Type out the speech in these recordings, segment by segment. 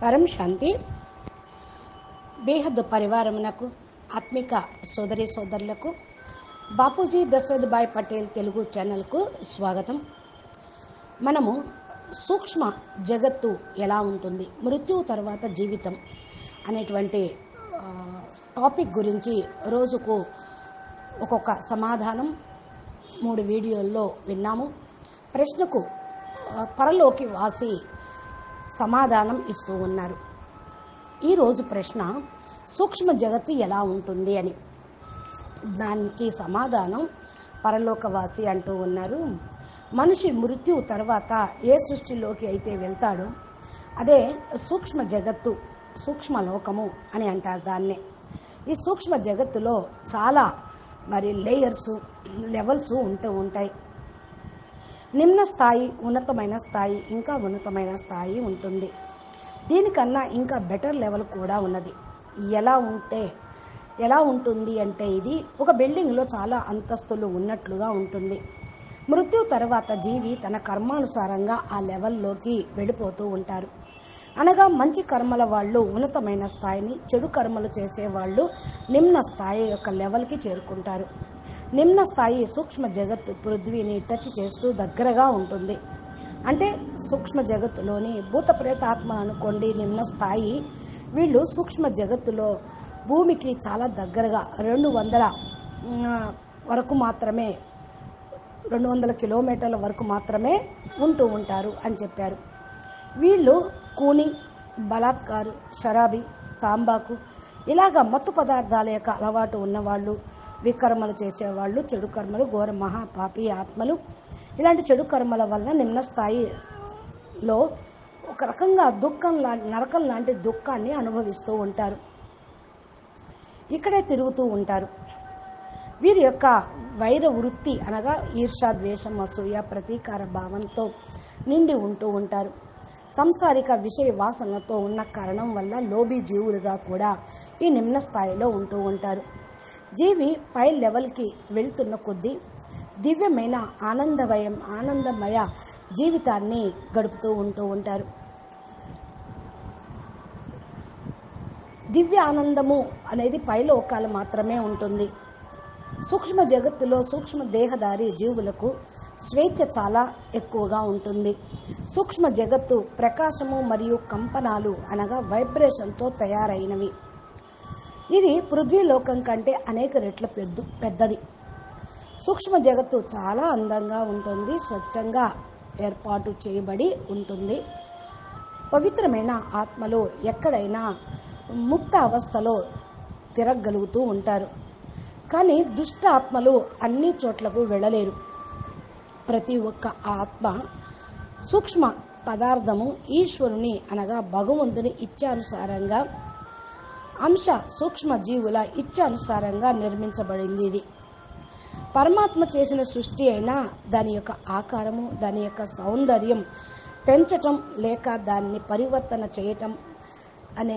పరం శాంతి బేహద్ పరివారమునకు ఆత్మిక సోదరి సోదరులకు బాపూజీ దశరథ్ భాయ్ పటేల్ తెలుగు ఛానల్కు స్వాగతం మనము సూక్ష్మ జగత్తు ఎలా ఉంటుంది మృత్యువు తర్వాత జీవితం అనేటువంటి ఆ, టాపిక్ గురించి రోజుకు ఒక్కొక్క సమాధానం మూడు వీడియోల్లో విన్నాము ప్రశ్నకు ఆ, పరలోకి వాసి సమాధానం ఇస్తూ ఉన్నారు ఈరోజు ప్రశ్న సూక్ష్మ జగత్తు ఎలా ఉంటుంది అని దానికి సమాధానం పరలోకవాసి అంటూ ఉన్నారు మనిషి మృత్యు తర్వాత ఏ సృష్టిలోకి అయితే వెళ్తాడో అదే సూక్ష్మ జగత్తు సూక్ష్మ లోకము అని అంటారు దాన్నే ఈ సూక్ష్మ జగత్తులో చాలా మరి లేయర్స్ లెవెల్స్ ఉంటూ ఉంటాయి నిమ్న స్థాయి ఉన్నతమైన స్థాయి ఇంకా ఉన్నతమైన స్థాయి ఉంటుంది దీనికన్నా ఇంకా బెటర్ లెవెల్ కూడా ఉన్నది ఎలా ఉంటే ఎలా ఉంటుంది అంటే ఇది ఒక బిల్డింగ్లో చాలా అంతస్తులు ఉన్నట్లుగా ఉంటుంది మృత్యు తర్వాత జీవి తన కర్మానుసారంగా ఆ లెవెల్లోకి వెళ్ళిపోతూ ఉంటారు అనగా మంచి కర్మల వాళ్ళు ఉన్నతమైన స్థాయిని చెడు కర్మలు చేసేవాళ్ళు నిమ్న స్థాయి యొక్క లెవెల్కి చేరుకుంటారు నిమ్న స్థాయి సూక్ష్మ జగత్తు పృథ్వీని టచ్ చేస్తూ దగ్గరగా ఉంటుంది అంటే సూక్ష్మ జగత్తులోని భూత ప్రేతాత్మ అనుకోండి నిమ్న స్థాయి వీళ్ళు సూక్ష్మ జగత్తులో భూమికి చాలా దగ్గరగా రెండు వందల ఉమ్, వరకు మాత్రమే రెండు వందల కిలోమీటర్ల వరకు మాత్రమే ఉంటూ ఉంటారు అని చెప్పారు వీళ్ళు కూని బలాత్కారు షరాబి తాంబాకు ఇలాగ మత్తు పదార్థాల యొక్క అలవాటు ఉన్నవాళ్ళు వికర్మలు చేసేవాళ్ళు చెడు కర్మలు ఘోర మహాపాపి ఆత్మలు ఇలాంటి చెడు కర్మల వల్ల నిమ్న స్థాయిలో ఒక రకంగా దుఃఖం లా నరకం లాంటి దుఃఖాన్ని అనుభవిస్తూ ఉంటారు ఇక్కడే తిరుగుతూ ఉంటారు వీరి యొక్క వైర వృత్తి అనగా ఈర్షా ద్వేషం అసూయ ప్రతీకార భావంతో నిండి ఉంటూ ఉంటారు సంసారిక విషయ వాసనలతో ఉన్న కారణం వల్ల లోబీ జీవులుగా కూడా ఈ నిమ్న స్థాయిలో ఉంటూ ఉంటారు జీవి పై లెవెల్కి వెళ్తున్న కొద్దీ దివ్యమైన ఆనందమయం ఆనందమయ జీవితాన్ని గడుపుతూ ఉంటూ ఉంటారు దివ్య ఆనందము అనేది పైలోకాలు మాత్రమే ఉంటుంది సూక్ష్మ జగత్తులో సూక్ష్మ దేహదారి జీవులకు స్వేచ్ఛ చాలా ఎక్కువగా ఉంటుంది సూక్ష్మ జగత్తు ప్రకాశము మరియు కంపనాలు అనగా వైబ్రేషన్తో తయారైనవి ఇది పృథ్వీలోకం కంటే అనేక రెట్ల పెద్ద పెద్దది సూక్ష్మ జగత్తు చాలా అందంగా ఉంటుంది స్వచ్ఛంగా ఏర్పాటు చేయబడి ఉంటుంది పవిత్రమైన ఆత్మలు ఎక్కడైనా ముక్త అవస్థలో తిరగలుగుతూ ఉంటారు కానీ దుష్ట ఆత్మలు అన్ని చోట్లకు వెళ్ళలేరు ప్రతి ఒక్క ఆత్మ సూక్ష్మ పదార్థము ఈశ్వరుని అనగా భగవంతుని ఇచ్చానుసారంగా అంశ సూక్ష్మ జీవుల ఇచ్చానుసారంగా నిర్మించబడింది ఇది పరమాత్మ చేసిన సృష్టి అయినా దాని యొక్క ఆకారము దాని యొక్క సౌందర్యం పెంచటం లేక దాన్ని పరివర్తన చేయటం అనే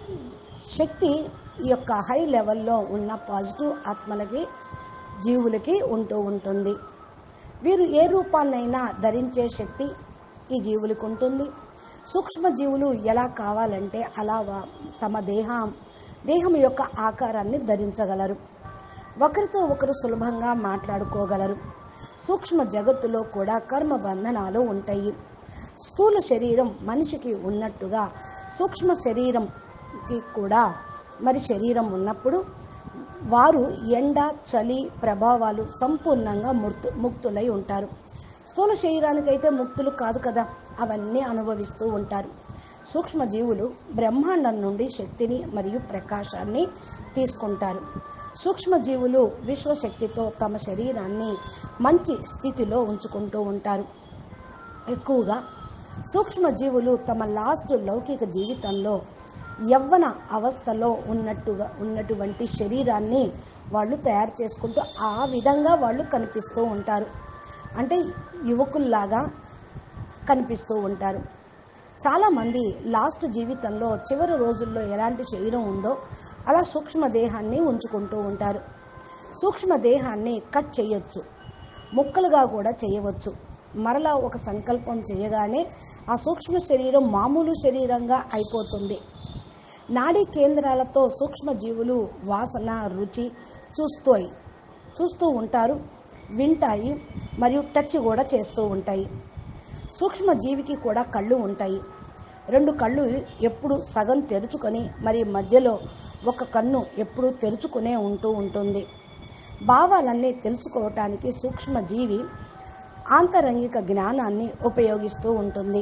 శక్తి ఈ యొక్క హై లెవెల్లో ఉన్న పాజిటివ్ ఆత్మలకి జీవులకి ఉంటూ ఉంటుంది వీరు ఏ రూపాన్నైనా ధరించే శక్తి ఈ జీవులకు ఉంటుంది సూక్ష్మ జీవులు ఎలా కావాలంటే అలా వా- తమ దేహం దేహం యొక్క ఆకారాన్ని ధరించగలరు ఒకరితో ఒకరు సులభంగా మాట్లాడుకోగలరు సూక్ష్మ జగత్తులో కూడా కర్మ బంధనాలు ఉంటాయి స్థూల శరీరం మనిషికి ఉన్నట్టుగా సూక్ష్మ శరీరంకి కూడా మరి శరీరం ఉన్నప్పుడు వారు ఎండ చలి ప్రభావాలు సంపూర్ణంగా ముక్తు ముక్తులై ఉంటారు స్థూల శరీరానికైతే ముక్తులు కాదు కదా అవన్నీ అనుభవిస్తూ ఉంటారు సూక్ష్మ జీవులు బ్రహ్మాండం నుండి శక్తిని మరియు ప్రకాశాన్ని తీసుకుంటారు సూక్ష్మ జీవులు విశ్వశక్తితో తమ శరీరాన్ని మంచి స్థితిలో ఉంచుకుంటూ ఉంటారు ఎక్కువగా సూక్ష్మ జీవులు తమ లాస్ట్ లౌకిక జీవితంలో యవ్వన అవస్థలో ఉన్నట్టుగా ఉన్నటువంటి శరీరాన్ని వాళ్ళు తయారు చేసుకుంటూ ఆ విధంగా వాళ్ళు కనిపిస్తూ ఉంటారు అంటే యువకుల్లాగా కనిపిస్తూ ఉంటారు చాలామంది లాస్ట్ జీవితంలో చివరి రోజుల్లో ఎలాంటి శరీరం ఉందో అలా సూక్ష్మ దేహాన్ని ఉంచుకుంటూ ఉంటారు సూక్ష్మ దేహాన్ని కట్ చేయొచ్చు ముక్కలుగా కూడా చేయవచ్చు మరలా ఒక సంకల్పం చేయగానే ఆ సూక్ష్మ శరీరం మామూలు శరీరంగా అయిపోతుంది నాడీ కేంద్రాలతో సూక్ష్మజీవులు వాసన రుచి చూస్తాయి చూస్తూ ఉంటారు వింటాయి మరియు టచ్ కూడా చేస్తూ ఉంటాయి సూక్ష్మజీవికి కూడా కళ్ళు ఉంటాయి రెండు కళ్ళు ఎప్పుడు సగం తెరుచుకొని మరి మధ్యలో ఒక కన్ను ఎప్పుడు తెరుచుకునే ఉంటూ ఉంటుంది భావాలన్నీ తెలుసుకోవటానికి సూక్ష్మజీవి ఆంతరంగిక జ్ఞానాన్ని ఉపయోగిస్తూ ఉంటుంది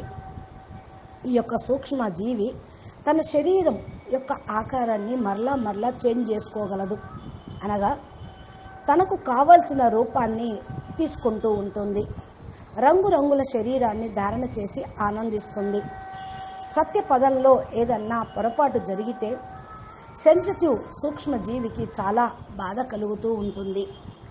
ఈ యొక్క సూక్ష్మజీవి తన శరీరం యొక్క ఆకారాన్ని మరలా మరలా చేంజ్ చేసుకోగలదు అనగా తనకు కావలసిన రూపాన్ని తీసుకుంటూ ఉంటుంది రంగురంగుల శరీరాన్ని ధారణ చేసి ఆనందిస్తుంది సత్య పదంలో ఏదన్నా పొరపాటు జరిగితే సెన్సిటివ్ సూక్ష్మజీవికి చాలా బాధ కలుగుతూ ఉంటుంది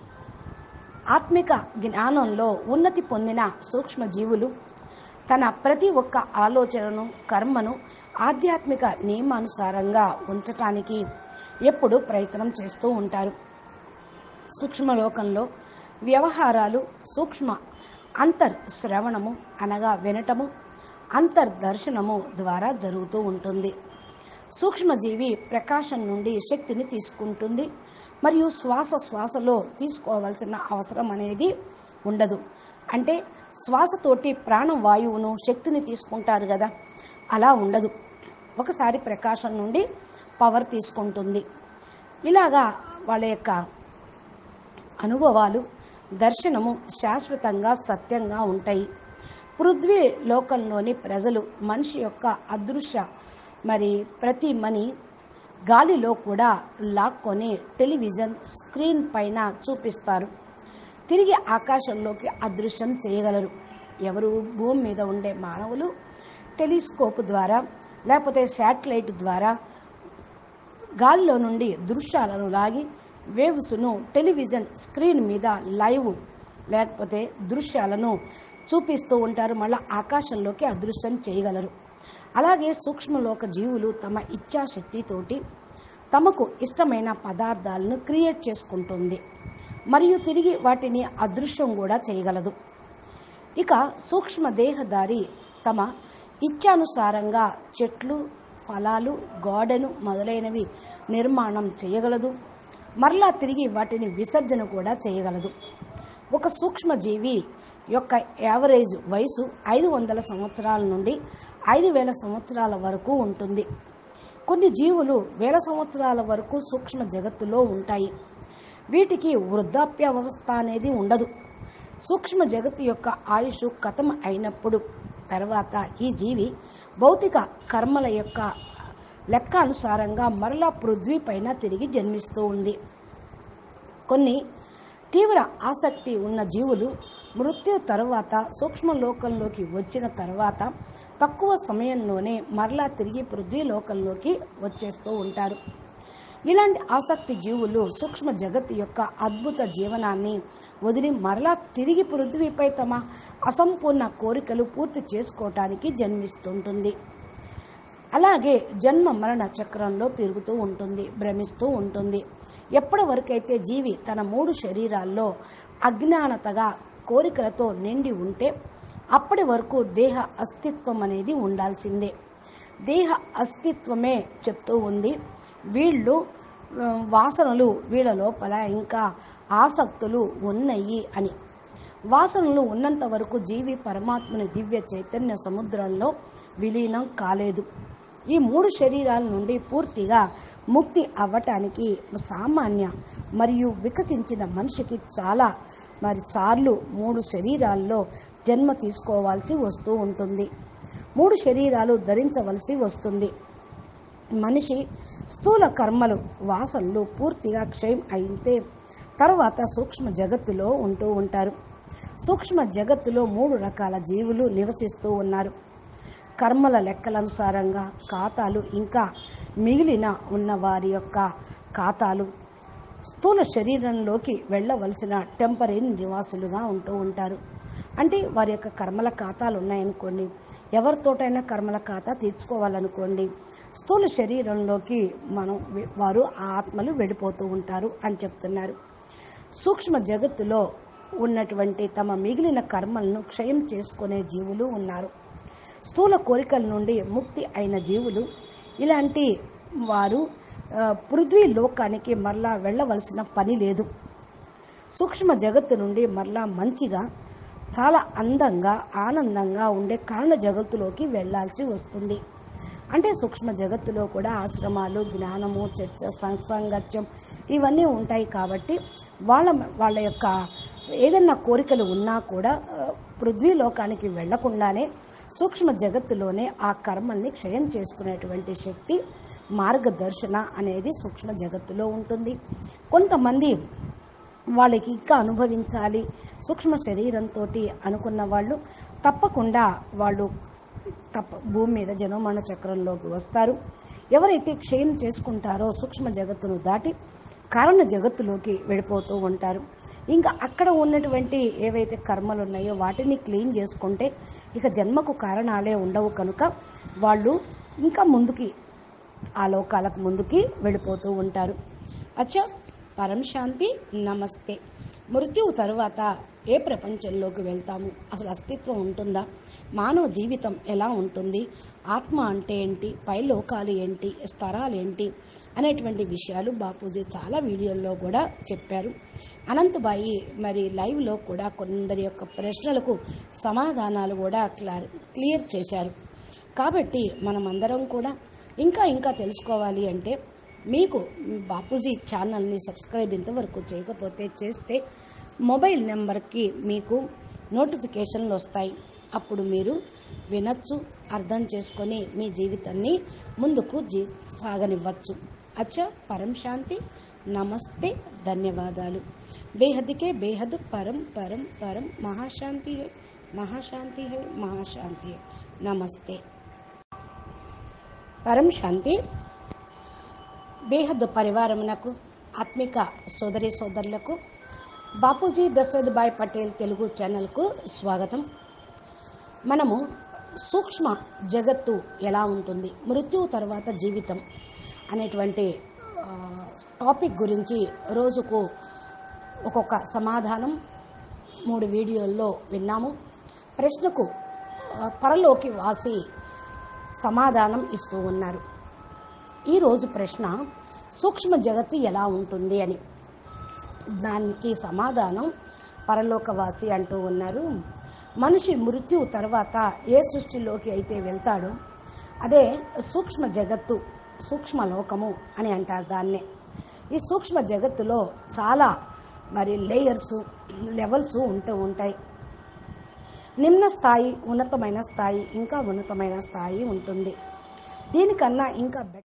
ఆత్మిక జ్ఞానంలో ఉన్నతి పొందిన సూక్ష్మజీవులు తన ప్రతి ఒక్క ఆలోచనను కర్మను ఆధ్యాత్మిక నియమానుసారంగా ఉంచటానికి ఎప్పుడు ప్రయత్నం చేస్తూ ఉంటారు సూక్ష్మలోకంలో వ్యవహారాలు సూక్ష్మ అంతర్ శ్రవణము అనగా వినటము అంతర్దర్శనము ద్వారా జరుగుతూ ఉంటుంది సూక్ష్మజీవి ప్రకాశం నుండి శక్తిని తీసుకుంటుంది మరియు శ్వాస శ్వాసలో తీసుకోవాల్సిన అవసరం అనేది ఉండదు అంటే శ్వాసతోటి ప్రాణవాయువును శక్తిని తీసుకుంటారు కదా అలా ఉండదు ఒకసారి ప్రకాశం నుండి పవర్ తీసుకుంటుంది ఇలాగా వాళ్ళ యొక్క అనుభవాలు దర్శనము శాశ్వతంగా సత్యంగా ఉంటాయి పృథ్వీ లోకంలోని ప్రజలు మనిషి యొక్క అదృశ్య మరి ప్రతి మని గాలిలో కూడా లాక్కొని టెలివిజన్ స్క్రీన్ పైన చూపిస్తారు తిరిగి ఆకాశంలోకి అదృశ్యం చేయగలరు ఎవరు భూమి మీద ఉండే మానవులు టెలిస్కోప్ ద్వారా లేకపోతే శాటిలైట్ ద్వారా గాలిలో నుండి దృశ్యాలను లాగి వేవ్స్ను టెలివిజన్ స్క్రీన్ మీద లైవ్ లేకపోతే దృశ్యాలను చూపిస్తూ ఉంటారు మళ్ళీ ఆకాశంలోకి అదృశ్యం చేయగలరు అలాగే సూక్ష్మలోక జీవులు తమ ఇచ్ఛాశక్తితోటి తమకు ఇష్టమైన పదార్థాలను క్రియేట్ చేసుకుంటుంది మరియు తిరిగి వాటిని అదృశ్యం కూడా చేయగలదు ఇక సూక్ష్మ దేహదారి తమ ఇచ్ఛానుసారంగా చెట్లు ఫలాలు గార్డెను మొదలైనవి నిర్మాణం చేయగలదు మరలా తిరిగి వాటిని విసర్జన కూడా చేయగలదు ఒక సూక్ష్మజీవి యొక్క యావరేజ్ వయసు ఐదు వందల సంవత్సరాల నుండి ఐదు వేల సంవత్సరాల వరకు ఉంటుంది కొన్ని జీవులు వేల సంవత్సరాల వరకు సూక్ష్మ జగత్తులో ఉంటాయి వీటికి వృద్ధాప్య వ్యవస్థ అనేది ఉండదు సూక్ష్మ జగత్తు యొక్క ఆయుష్ కథం అయినప్పుడు తర్వాత ఈ జీవి భౌతిక కర్మల యొక్క లెక్క అనుసారంగా మరలా పృథ్వీ పైన తిరిగి జన్మిస్తూ ఉంది కొన్ని తీవ్ర ఆసక్తి ఉన్న జీవులు మృత్యు తరువాత సూక్ష్మలోకంలోకి వచ్చిన తర్వాత తక్కువ సమయంలోనే మరలా తిరిగి పృథ్వీ లోకంలోకి వచ్చేస్తూ ఉంటారు ఇలాంటి ఆసక్తి జీవులు సూక్ష్మ జగత్తు యొక్క అద్భుత జీవనాన్ని వదిలి మరలా తిరిగి పృథ్వీపై తమ అసంపూర్ణ కోరికలు పూర్తి చేసుకోవటానికి జన్మిస్తుంటుంది అలాగే జన్మ మరణ చక్రంలో తిరుగుతూ ఉంటుంది భ్రమిస్తూ ఉంటుంది ఎప్పటి వరకైతే జీవి తన మూడు శరీరాల్లో అజ్ఞానతగా కోరికలతో నిండి ఉంటే అప్పటి వరకు దేహ అస్తిత్వం అనేది ఉండాల్సిందే దేహ అస్తిత్వమే చెప్తూ ఉంది వీళ్ళు ఆ, వాసనలు వీళ్ళ లోపల ఇంకా ఆసక్తులు ఉన్నాయి అని వాసనలు ఉన్నంత వరకు జీవి పరమాత్మని దివ్య చైతన్య సముద్రంలో విలీనం కాలేదు ఈ మూడు శరీరాల నుండి పూర్తిగా ముక్తి అవ్వటానికి సామాన్య మరియు వికసించిన మనిషికి చాలా మరి సార్లు మూడు శరీరాల్లో జన్మ తీసుకోవాల్సి వస్తూ ఉంటుంది మూడు శరీరాలు ధరించవలసి వస్తుంది మనిషి స్థూల కర్మలు వాసనలు పూర్తిగా క్షయం అయితే తర్వాత సూక్ష్మ జగత్తులో ఉంటూ ఉంటారు సూక్ష్మ జగత్తులో మూడు రకాల జీవులు నివసిస్తూ ఉన్నారు కర్మల లెక్కలనుసారంగా ఖాతాలు ఇంకా మిగిలిన ఉన్న వారి యొక్క ఖాతాలు స్థూల శరీరంలోకి వెళ్ళవలసిన టెంపరీ నివాసులుగా ఉంటూ ఉంటారు అంటే వారి యొక్క కర్మల ఖాతాలు ఉన్నాయనుకోండి ఎవరితోటైనా కర్మల ఖాతా తీర్చుకోవాలనుకోండి స్థూల శరీరంలోకి మనం వె- వారు ఆ ఆత్మలు వెళ్ళిపోతూ ఉంటారు అని చెప్తున్నారు సూక్ష్మ జగత్తులో ఉన్నటువంటి తమ మిగిలిన కర్మలను క్షయం చేసుకునే జీవులు ఉన్నారు స్థూల కోరికల నుండి ముక్తి అయిన జీవులు ఇలాంటి వారు ఆ, పృథ్వీ లోకానికి మరలా వెళ్ళవలసిన పని లేదు సూక్ష్మ జగత్తు నుండి మరలా మంచిగా చాలా అందంగా ఆనందంగా ఉండే కారణ జగత్తులోకి వెళ్ళాల్సి వస్తుంది అంటే సూక్ష్మ జగత్తులో కూడా ఆశ్రమాలు జ్ఞానము చర్చ సంసంగత్యం ఇవన్నీ ఉంటాయి కాబట్టి వాళ్ళ వాళ్ళ యొక్క ఏదన్నా కోరికలు ఉన్నా కూడా ఆ, పృథ్వీ లోకానికి వెళ్లకుండానే సూక్ష్మ జగత్తులోనే ఆ కర్మల్ని క్షయం చేసుకునేటువంటి శక్తి మార్గదర్శన అనేది సూక్ష్మ జగత్తులో ఉంటుంది కొంతమంది వాళ్ళకి ఇంకా అనుభవించాలి సూక్ష్మ శరీరంతో అనుకున్న వాళ్ళు తప్పకుండా వాళ్ళు తప్ప భూమి మీద జనోమరణ చక్రంలోకి వస్తారు ఎవరైతే క్షయం చేసుకుంటారో సూక్ష్మ జగత్తును దాటి కారణ జగత్తులోకి వెళ్ళిపోతూ ఉంటారు ఇంకా అక్కడ ఉన్నటువంటి ఏవైతే కర్మలు ఉన్నాయో వాటిని క్లీన్ చేసుకుంటే ఇక జన్మకు కారణాలే ఉండవు కనుక వాళ్ళు ఇంకా ముందుకి ఆ లోకాలకు ముందుకి వెళ్ళిపోతూ ఉంటారు అచ్చా పరం శాంతి నమస్తే మృత్యువు తరువాత ఏ ప్రపంచంలోకి వెళ్తాము అసలు అస్తిత్వం ఉంటుందా మానవ జీవితం ఎలా ఉంటుంది ఆత్మ అంటే ఏంటి పై లోకాలు ఏంటి స్తరాలు ఏంటి అనేటువంటి విషయాలు బాపూజీ చాలా వీడియోల్లో కూడా చెప్పారు అనంతబాయి మరి లైవ్లో కూడా కొందరి యొక్క ప్రశ్నలకు సమాధానాలు కూడా క్లారి క్లియర్ చేశారు కాబట్టి మనమందరం కూడా ఇంకా ఇంకా తెలుసుకోవాలి అంటే మీకు బాపూజీ ఛానల్ని సబ్స్క్రైబ్ ఇంతవరకు చేయకపోతే చేస్తే మొబైల్ నెంబర్కి మీకు నోటిఫికేషన్లు వస్తాయి అప్పుడు మీరు వినొచ్చు అర్థం చేసుకొని మీ జీవితాన్ని ముందుకు జీ సాగనివ్వచ్చు అచ్చా పరం శాంతి నమస్తే ధన్యవాదాలు బేహద్కే బేహద్ పరం పరం పరం మహాశాంతి హై మహాశాంతి హై మహాశాంతి హై నమస్తే పరం శాంతి బేహద్ పరివారమునకు ఆత్మిక సోదరి సోదరులకు బాపూజీ దశరథ్ భాయ్ పటేల్ తెలుగు ఛానల్కు స్వాగతం మనము సూక్ష్మ జగత్తు ఎలా ఉంటుంది మృత్యువు తర్వాత జీవితం అనేటువంటి ఆ, టాపిక్ గురించి రోజుకు ఒక్కొక్క సమాధానం మూడు వీడియోల్లో విన్నాము ప్రశ్నకు ఆ, పరలోకి వాసి సమాధానం ఇస్తూ ఉన్నారు ఈరోజు ప్రశ్న సూక్ష్మ జగత్తు ఎలా ఉంటుంది అని దానికి సమాధానం పరలోకవాసి అంటూ ఉన్నారు మనిషి మృత్యు తర్వాత ఏ సృష్టిలోకి అయితే వెళ్తాడో అదే సూక్ష్మ జగత్తు సూక్ష్మ లోకము అని అంటారు దాన్నే ఈ సూక్ష్మ జగత్తులో చాలా మరి లేయర్స్ లెవెల్స్ ఉంటూ ఉంటాయి నిమ్న స్థాయి ఉన్నతమైన స్థాయి ఇంకా ఉన్నతమైన స్థాయి ఉంటుంది దీనికన్నా ఇంకా బె-